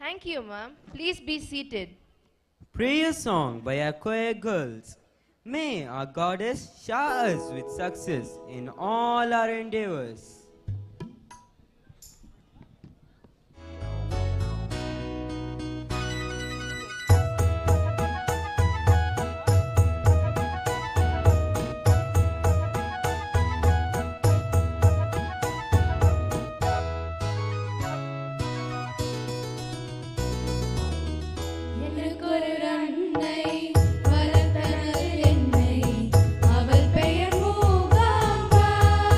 Thank you, ma'am. Please be seated. Prayer song by our choir girls. May our goddess shower us with success in all our endeavors. எனக்கொரு அன்னை வளர்த்தனள் என்னை அவள் பெயர் மூகாம்பா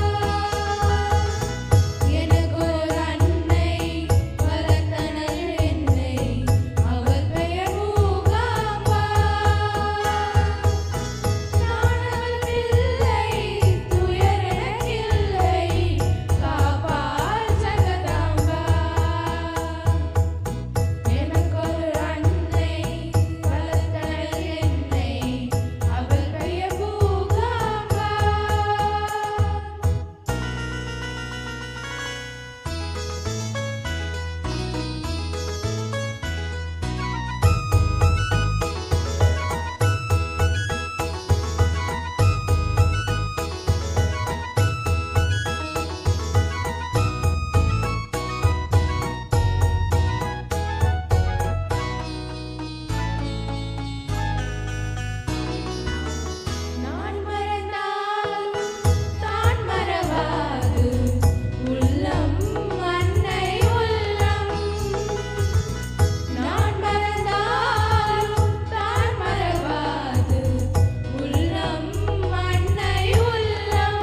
எனக்கொரு அன்னை வளர்த்தனள் என்னை அவள் பெயர் மூகாம்பா நான் அவள் பிள்ளை துயர் எனக்கில்லை காப்பாள் ஜெகதாம்பா எனக்கொரு அன்னை வளர்த்தனள் என்னை அவள் பெயர் மூகாம்பா நான் மறந்தாலும் தான் மறவாது உள்ளம் அன்னை உள்ளம் நான் மறந்தாலும் தான் மறவாது உள்ளம் அன்னை உள்ளம்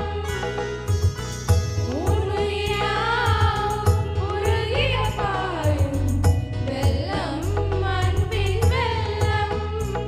ஊனுயாவும் உருகிய பாயும் வெள்ளம் அன்பின் வெள்ளம்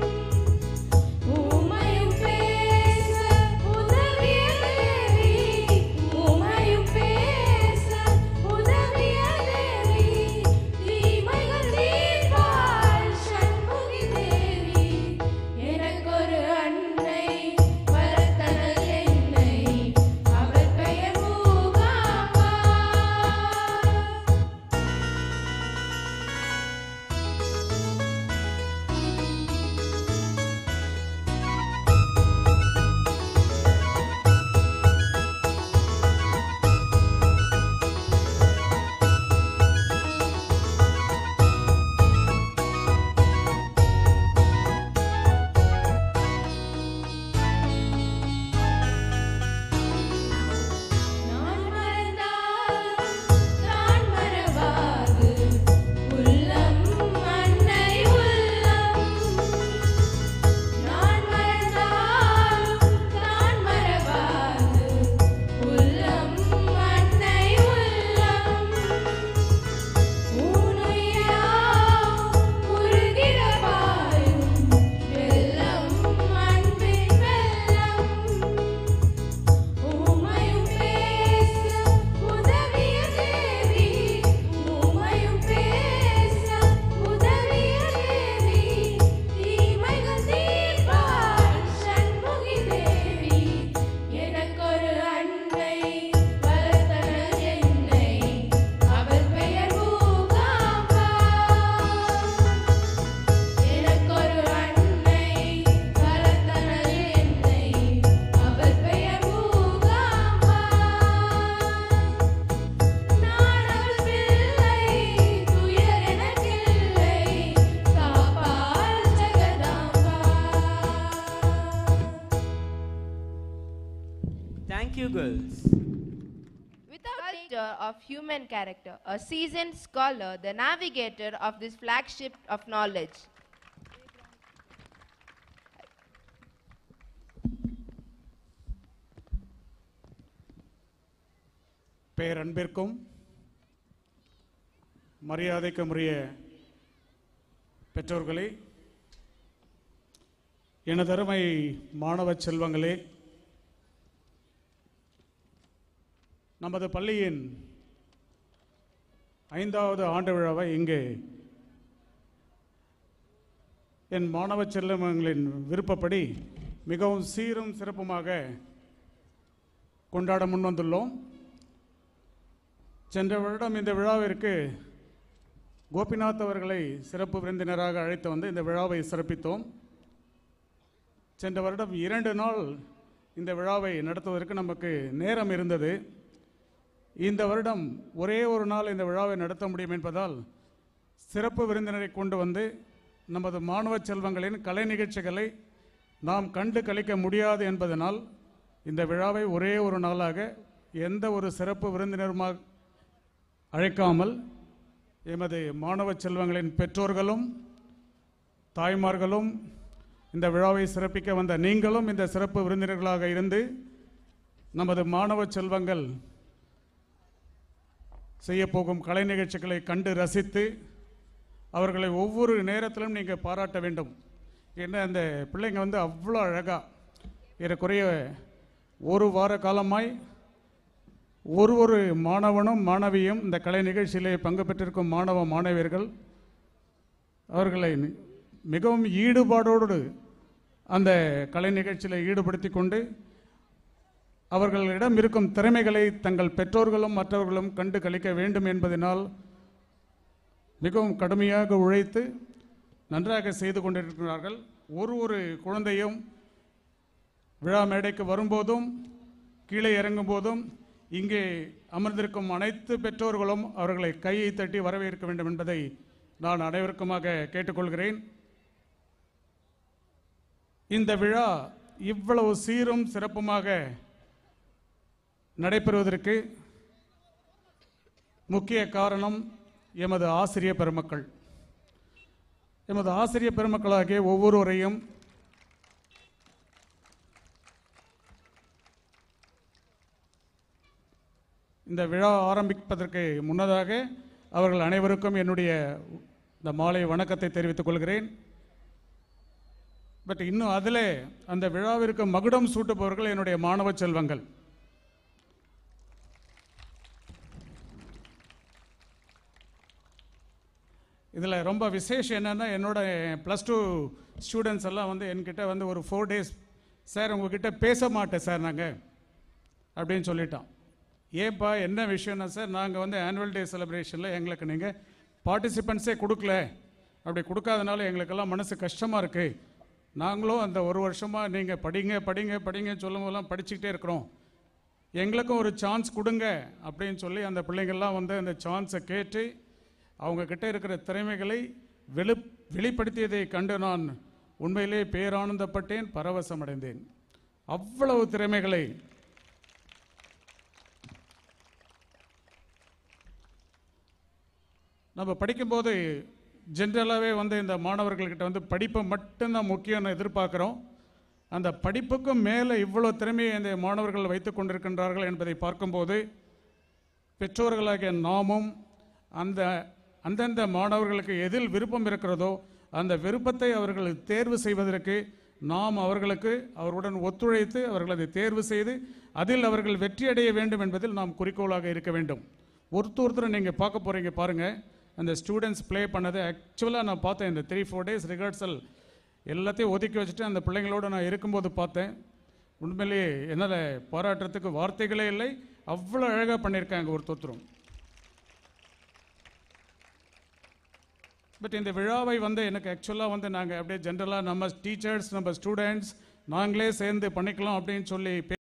உமையும் பேச உதவிய தேவி உமையும் பேச உதவிய தேவி தீமைகள் தீர்ப்பாள் சண்முகி தேவி எனக்கொரு அன்னை வளர்த்தனள் என்னை அவள் பெயர் மூகாம்பா நான் மறந்தாலும் தான் மறவாது உள்ளம் அன்னை உள்ளம் நான் மறந்தாலும் தான் மறவாது உள்ளம் அன்னை உள்ளம் ஊனுயாவும் உருகிற பாயும் வெள்ளம் அன்பின் வெள்ளம் உமையும் பேச உதவிய தேவி உமையும் பேச உதவிய தேவி தீமைகள் தீர்ப்பாள் சண்முகி தேவி எனக்கொரு அன்னை வளர்த்தனள் என்னை அவள் பெயர் மூகாம்பா எனக்கொரு அன்னை வளர்த்தனள் என்னை அவள் பெயர் மூகாம்பா நான் அவள் பிள்ளை துயர் எனக்கில்லை காப்பாள் Jagadamba Thank you, girls. Without culture of human character, a seasoned scholar, the navigator of this flagship of knowledge. பேரன்பிற்கும் மரியாதைக்கும் உரிய பெற்றோர்களே எனதருமை மாணவ செல்வங்களே நமது பள்ளியின் ஐந்தாவது ஆண்டு விழாவை இங்கே என் மாணவ செல்வங்களின் விருப்பப்படி மிகவும் சீரும் சிறப்புமாக கொண்டாட முன்வந்துள்ளோம் சென்ற வருடம் இந்த விழாவிற்கு கோபிநாத் அவர்களை சிறப்பு விருந்தினராக அழைத்து வந்து இந்த விழாவை சிறப்பித்தோம் சென்ற வருடம் இரண்டு நாள் இந்த விழாவை நடத்துவதற்கு நமக்கு நேரம் இருந்தது இந்த வருடம் ஒரே ஒரு நாள் இந்த விழாவை நடத்த முடியும் என்பதால் சிறப்பு விருந்தினரை கொண்டு வந்து நமது மாணவ செல்வங்களின் கலை நிகழ்ச்சிகளை நாம் கண்டு கழிக்க முடியாது என்பதனால் இந்த விழாவை ஒரே ஒரு நாளாக எந்த ஒரு சிறப்பு விருந்தினருமாக அழைக்காமல் எமது மாணவ செல்வங்களின் பெற்றோர்களும் தாய்மார்களும் இந்த விழாவை சிறப்பிக்க வந்த நீங்களும் இந்த சிறப்பு விருந்தினர்களாக இருந்து நமது மாணவ செல்வங்கள் செய்யப்போகும் கலை நிகழ்ச்சிகளை கண்டு ரசித்து அவர்களை ஒவ்வொரு நேரத்திலும் நீங்கள் பாராட்ட வேண்டும் ஏன்னா அந்த பிள்ளைங்க வந்து அவ்வளோ அழகாக ஏறக்குறைய ஒரு வார காலமாய் ஒரு ஒரு மாணவனும் மாணவியும் இந்த கலை நிகழ்ச்சியிலே பங்கு பெற்றிருக்கும் மாணவ மாணவியர்கள் அவர்களை மிகவும் ஈடுபாடோடு அந்த கலை நிகழ்ச்சியில் ஈடுபடுத்தி கொண்டு அவர்களிடம் இருக்கும் திறமைகளை தங்கள் பெற்றோர்களும் மற்றவர்களும் கண்டு கழிக்க வேண்டும் என்பதனால் மிகவும் கடுமையாக உழைத்து நன்றாக செய்து கொண்டிருக்கிறார்கள் ஒரு ஒரு குழந்தையும் விழா மேடைக்கு வரும்போதும் கீழே இறங்கும் போதும் இங்கே அமர்ந்திருக்கும் அனைத்து பெற்றோர்களும் அவர்களை கையை தட்டி வரவேற்க வேண்டும் என்பதை நான் அனைவருக்குமாக கேட்டுக்கொள்கிறேன் இந்த விழா இவ்வளவு சீரும் சிறப்புமாக நடைபெறுவதற்கு முக்கிய காரணம் எமது ஆசிரிய பெருமக்கள் எமது ஆசிரிய பெருமக்களாகிய ஒவ்வொருவரையும் இந்த விழா ஆரம்பிப்பதற்கு முன்னதாக அவர்கள் அனைவருக்கும் என்னுடைய இந்த மாலை வணக்கத்தை தெரிவித்துக் கொள்கிறேன் பட் இன்னும் அதில் அந்த விழாவிற்கு மகுடம் சூட்டுபவர்கள் என்னுடைய மாணவ செல்வங்கள் இதில் ரொம்ப விசேஷம் என்னென்னா என்னோட ப்ளஸ் டூ ஸ்டூடெண்ட்ஸ் எல்லாம் வந்து என்கிட்ட வந்து ஒரு ஃபோர் டேஸ் சார் உங்ககிட்ட பேச மாட்டேன் சார் நாங்கள் அப்படின்னு சொல்லிட்டோம் ஏன்பா என்ன விஷயம்னா சார் நாங்கள் வந்து ஆனுவல் டே செலிப்ரேஷனில் எங்களுக்கு நீங்கள் பார்ட்டிசிபெண்ட்ஸே கொடுக்கல அப்படி கொடுக்காதனால எங்களுக்கெல்லாம் மனசு கஷ்டமாக இருக்குது நாங்களும் அந்த ஒரு வருஷமாக நீங்கள் படிங்க படிங்க படிங்க சொல்லும் போதெல்லாம் படிச்சுக்கிட்டே இருக்கிறோம் எங்களுக்கும் ஒரு சான்ஸ் கொடுங்க அப்படின்னு சொல்லி அந்த பிள்ளைங்கள்லாம் வந்து அந்த சான்ஸை கேட்டு அவங்க கிட்ட இருக்கிற திறமைகளை வெளி வெளிப்படுத்தியதை கண்டு நான் உண்மையிலே பேரானந்தப்பட்டேன் பரவசம் அடைந்தேன் அவ்வளவு திறமைகளை நம்ம படிக்கும்போது ஜென்ரலாகவே வந்து இந்த மாணவர்கள்கிட்ட வந்து படிப்பை மட்டும்தான் முக்கியம்னு எதிர்பார்க்குறோம் அந்த படிப்புக்கும் மேலே இவ்வளோ திறமையை இந்த மாணவர்கள் வைத்து கொண்டிருக்கின்றார்கள் என்பதை பார்க்கும்போது பெற்றோர்களாகிய நாமும் அந்த அந்தந்த மாணவர்களுக்கு எதில் விருப்பம் இருக்கிறதோ அந்த விருப்பத்தை அவர்கள் தேர்வு செய்வதற்கு நாம் அவர்களுக்கு அவருடன் ஒத்துழைத்து அவர்கள் அதை தேர்வு செய்து அதில் அவர்கள் வெற்றி அடைய வேண்டும் என்பதில் நாம் குறிக்கோளாக இருக்க வேண்டும் ஒருத்தர் ஒருத்தர் நீங்கள் பார்க்க போகிறீங்க பாருங்கள் அந்த ஸ்டூடெண்ட்ஸ் ப்ளே பண்ணதை ஆக்சுவலாக நான் பார்த்தேன் இந்த த்ரீ ஃபோர் டேஸ் ரிஹர்சல் எல்லாத்தையும் ஒதுக்கி வச்சுட்டு அந்த பிள்ளைங்களோட நான் இருக்கும்போது பார்த்தேன் உண்மையிலேயே என்னால் பாராட்டுறதுக்கு வார்த்தைகளே இல்லை அவ்வளோ அழகாக பண்ணியிருக்காங்க ஒருத்தொருத்தரும் பட் இந்த விழாவை வந்து எனக்கு ஆக்சுவலாக வந்து நாங்கள் அப்படியே ஜென்ரலாக நம்ம டீச்சர்ஸ் நம்ம ஸ்டூடெண்ட்ஸ் நாங்களே சேர்ந்து பண்ணிக்கலாம் அப்படின்னு சொல்லி